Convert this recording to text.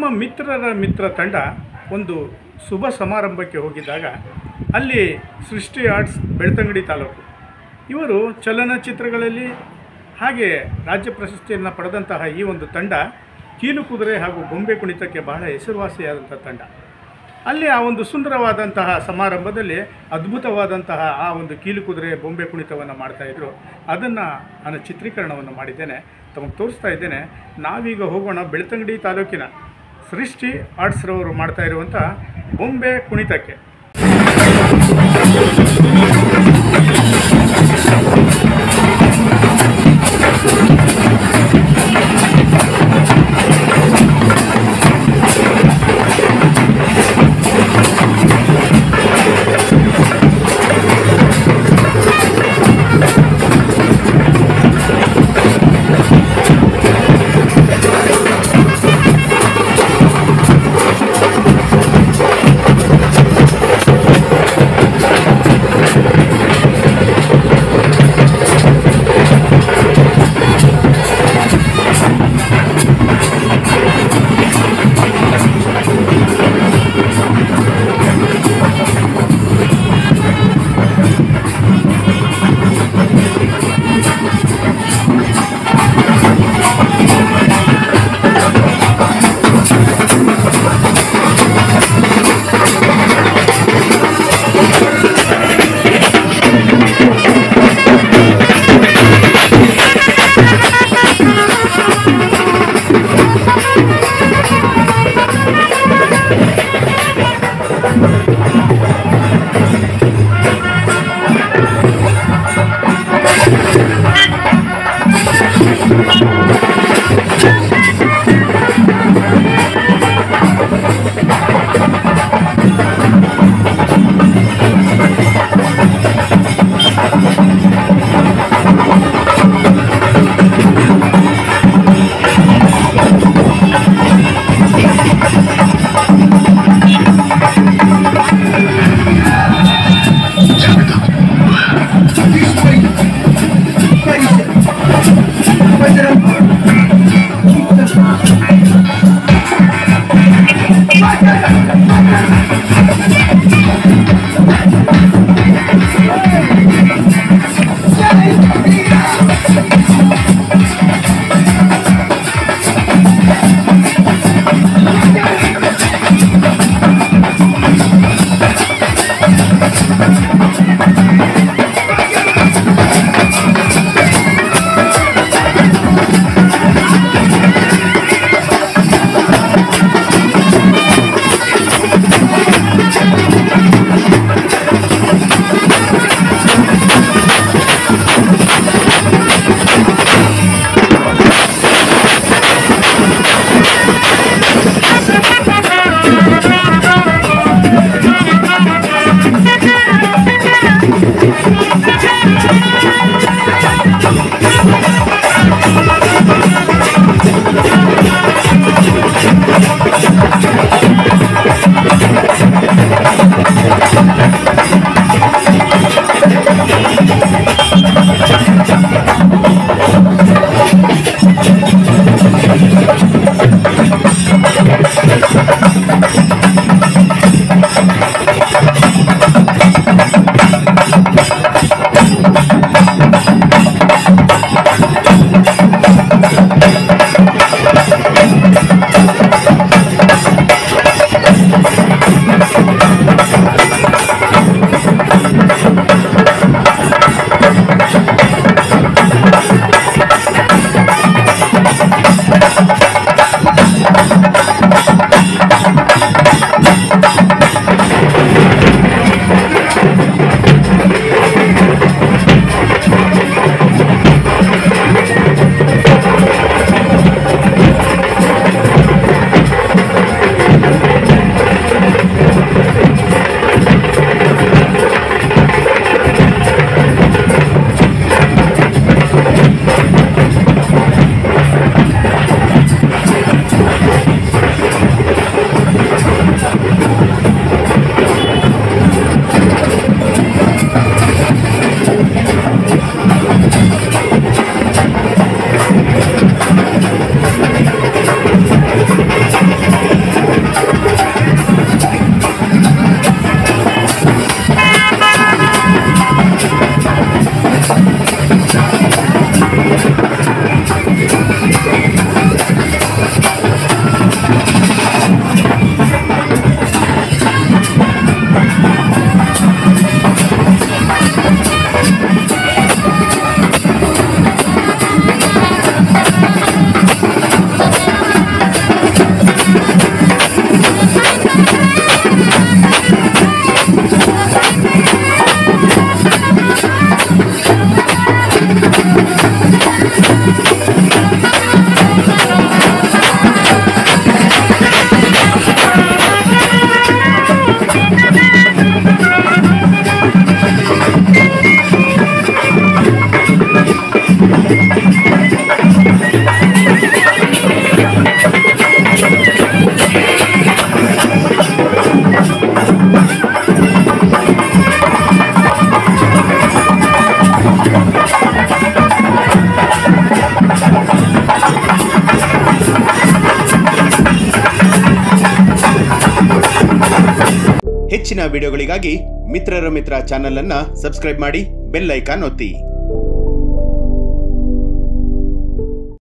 ನಮ್ಮ ಮಿತ್ರರ ಮಿತ್ರ ತಂಡ ಒಂದು ಶುಭ ಸಮಾರಂಭಕ್ಕೆ ಹೋಗಿದ್ದಾಗ ಅಲ್ಲಿ ಸೃಷ್ಟಿ ಆರ್ಟ್ಸ್ ಬೆಳ್ತಂಗಡಿ ತಾಲೂಕು ಇವರು ಚಲನಚಿತ್ರಗಳಲ್ಲಿ ಹಾಗೆ ರಾಜ್ಯ ಪ್ರಶಸ್ತಿಯನ್ನು ಪಡೆದಂತಹ ಈ ಒಂದು ತಂಡ ಕೀಲು ಕುದುರೆ ಹಾಗೂ ಬೊಂಬೆ ಕುಣಿತಕ್ಕೆ ಬಹಳ ಹೆಸರುವಾಸಿಯಾದಂಥ ತಂಡ ಅಲ್ಲಿ ಆ ಒಂದು ಸುಂದರವಾದಂತಹ ಸಮಾರಂಭದಲ್ಲಿ ಅದ್ಭುತವಾದಂತಹ ಆ ಒಂದು ಕೀಲು ಕುದುರೆ ಬೊಂಬೆ ಕುಣಿತವನ್ನು ಮಾಡ್ತಾಯಿದ್ರು ಅದನ್ನು ನಾನು ಚಿತ್ರೀಕರಣವನ್ನು ಮಾಡಿದ್ದೇನೆ ತಮಗೆ ತೋರಿಸ್ತಾ ಇದ್ದೇನೆ ನಾವೀಗ ಹೋಗೋಣ ಬೆಳ್ತಂಗಡಿ ತಾಲೂಕಿನ ಸೃಷ್ಟಿ ಆರ್ಟ್ಸ್ರವರು ಮಾಡ್ತಾ ಇರುವಂಥ ಬೊಂಬೆ ಕುಣಿತಕ್ಕೆ ಹೆಚ್ಚಿನ ವಿಡಿಯೋಗಳಿಗಾಗಿ ಮಿತ್ರರ ಮಿತ್ರ ಚಾನೆಲ್ ಅನ್ನ ಸಬ್ಸ್ಕ್ರೈಬ್ ಮಾಡಿ ಬೆಲ್ ಐಕಾನ್ ಒತ್ತಿ